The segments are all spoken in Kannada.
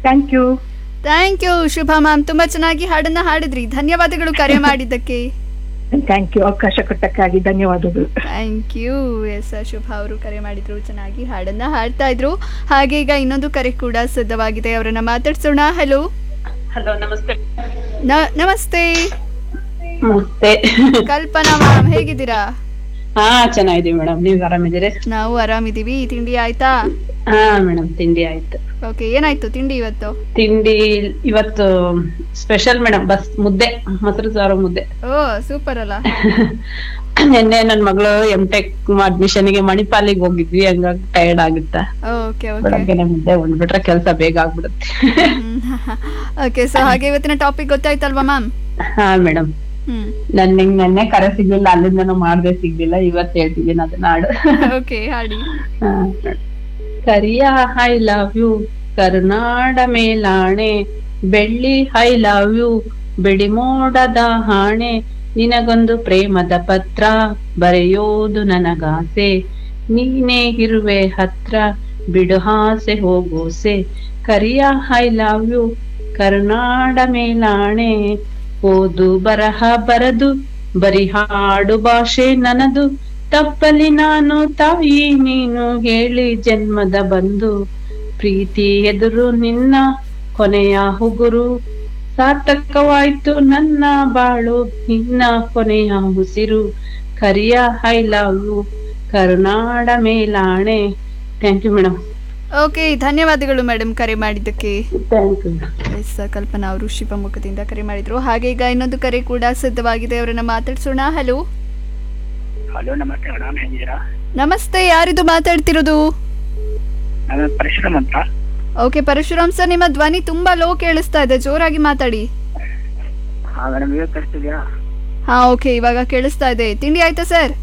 Thank you thank you Shubha ma'am ತುಂಬಾ ಚೆನ್ನಾಗಿ ಹಾಡನ್ನ ಹಾಡಿದ್ರಿ ಧನ್ಯವಾದಗಳು ಕರೆ ಮಾಡಿದ್ದಕ್ಕೆ ಥ್ಯಾಂಕ್ ಯು ಅವಕಾಶ ಕೊಟ್ಟಕ್ಕಾಗಿ ಧನ್ಯವಾದಗಳು ಥ್ಯಾಂಕ್ ಯು ಎಸ್ ಶುಭ ಅವರು ಕರೆ ಮಾಡಿದ್ರು ಚೆನ್ನಾಗಿ ಹಾಡನ್ನ ಹಾಡ್ತಾ ಇದ್ರು ಹಾಗೆ ಈಗ ಇನ್ನೊಂದು ಕರೆ ಕೂಡ ಸಿದ್ಧವಾಗಿದೆ ಅವರನ್ನ ಮಾತಾಡ್ಸೋಣ ಹಲೋ ಹಲೋ ನಮಸ್ತೆ ನಮಸ್ತೆ ನಮಸ್ತೆ ಕಲ್ಪನಾ ಮ್ಯಾಮ್ ಹೇಗಿದ್ದೀರಾ ಹಾ ಚೆನ್ನಾಗಿದೀವಿ ಮೇಡಮ್ ನೀವ್ ಆರಾಮಿದ್ದೀರಿ ನಾವು ಆರಾಮಿದೀವಿ ತಿಂಡಿ ಆಯ್ತಾ ಹಾ ಮೇಡಮ್ ತಿಂಡಿ ಆಯ್ತು ಓಕೆ ಏನಾಯ್ತು ತಿಂಡಿ ಇವತ್ತು ತಿಂಡಿ ಇವತ್ತು ಸ್ಪೆಷಲ್ ಮೇಡಮ್ ಬಸ್ ಮುದ್ದೆ ಮೊಸರು ಸಾರು ಮುದ್ದೆ ಓ ಸೂಪರ್ ಅಲ್ಲ ನಿನ್ನೆ ನನ್ ಮಗಳು ಎಂ ಟೆಕ್ ಅಡ್ಮಿಷನ್ ಗೆ ಮಣಿಪಾಲಿಗೆ ಹೋಗಿದ್ವಿ ಹಂಗಾಗಿ ಟೈರ್ಡ್ ಆಗುತ್ತಾ ಓಕೆ ಓಕೆ ಬೆಳಗ್ಗೆನೆ ಮುದ್ದೆ ಉಂಡ್ಬಿಟ್ರೆ ಕೆಲಸ ಬೇಗ ಆಗ್ಬಿಡುತ್ತೆ ಓಕೆ ಸೊ ಹಾಗೆ ಇವತ್ತಿನ ಟಾಪಿಕ್ ಗೊತ್ತಾಯ್ತಲ್ವಾ ಮ್ಯಾಮ್ ಹಾ ಮೇಡಮ್ ಹ್ಮ್ ನನ್ ನಿಂಗ್ ನೆನ್ನೆ ಕರೆ ಸಿಗ್ಲಿಲ್ಲ ಅಲ್ಲಿಂದನೂ ಮಾಡ್ದೆ ಸಿಗ್ಲಿಲ್ಲ ಇವತ್ ಹೇಳ್ತಿದ್ದೀನಿ ಅದನ್ನ ಹಾಡು ಓಕೆ ಹಾಡಿ ಹಾ. ಕರಿಯ ಐ ಲವ್ ಯು ಕರುನಾಡ ಮೇಲಾಣೆ ಬೆಳ್ಳಿ ಐ ಲವ್ ಯು ಬಿಡಿ ಮೋಡದ ಹಾಣೆ ನಿನಗೊಂದು ಪ್ರೇಮದ ಪತ್ರ ಬರೆಯೋದು ನನಗಾಸೆ ನೀನೇ ಇರುವೆ ಹತ್ರ ಬಿಡು ಹಾಸೆ ಹೋಗೋಸೆ ಕರಿಯ ಐ ಲವ್ ಯು ಕರುನಾಡ ಮೇಲಾಣೆ ಓದು ಬರಹ ಬರದು ಬರಿ ಹಾಡು ಭಾಷೆ ನನದು ತಪ್ಪಲಿ ನಾನು ತಾಯಿ ನೀನು ಹೇಳಿ ಜನ್ಮದ ಬಂದು ಪ್ರೀತಿ ಎದುರು ನಿನ್ನ ಕೊನೆಯ ಹುಗುರು ಸಾರ್ಥಕವಾಯ್ತು ನನ್ನ ಬಾಳು ನಿನ್ನ ಕೊನೆಯ ಉಸಿರು ಕರಿಯ ಐ ಲವ್ ಯು ಕರುನಾಡ ಮೇಲಾಣೆ ಥ್ಯಾಂಕ್ ಯು ಮೇಡಮ್ ಓಕೆ ಧನ್ಯವಾದಗಳು ಮೇಡಮ್ ಕರೆ ಮಾಡಿದ್ದಕ್ಕೆ ಥ್ಯಾಂಕ್ ಯು ಎಸ್ ಕಲ್ಪನಾ ಅವರು ಶಿವಮೊಗ್ಗದಿಂದ ಕರೆ ಮಾಡಿದ್ರು ಹಾಗೆ ಈಗ ಇನ್ನೊಂದು ಕರೆ ಕೂಡ ಸಿದ್ಧವಾಗಿದೆ ಅವರನ್ನ ಮಾತಾಡ್ಸೋಣ ಹಲೋ ಹಲೋ ನಮಸ್ತೆ ಮೇಡಮ್ ಹೇಗಿದ್ದೀರಾ ನಮಸ್ತೆ ಯಾರಿದು ಮಾತಾಡ್ತಿರೋದು ನಾನು ಪರಶುರಾಮ್ ಅಂತ ಓಕೆ ಪರಶುರಾಮ್ ಸರ್ ನಿಮ್ಮ ಧ್ವನಿ ತುಂಬಾ ಲೋ ಕೇಳಿಸ್ತಾ ಇದೆ ಜೋರಾಗಿ ಮಾತಾಡಿ ಹಾ ಮೇಡಮ್ ಇವಾಗ ಕಳಿಸ್ತಿದ್ಯಾ ಹಾ ಓಕೆ ಇವಾಗ ಕೇಳಿಸ್ತಾ ಇದೆ ತಿಂಡಿ ಆಯ್ತಾ ಸರ್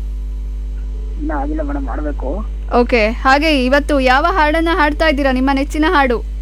ಇನ್ನೂ ಆಗಿಲ್ಲ ಮೇಡಮ್ ಮಾಡಬೇಕು ಓಕೆ ಹಾಗೆ ಇವತ್ತು ಯಾವ ಹಾಡನ್ನ ಹಾಡ್ತಾ ಇದ್ದೀರಾ ನಿಮ್ಮ ನೆಚ್ಚಿನ ಹಾಡು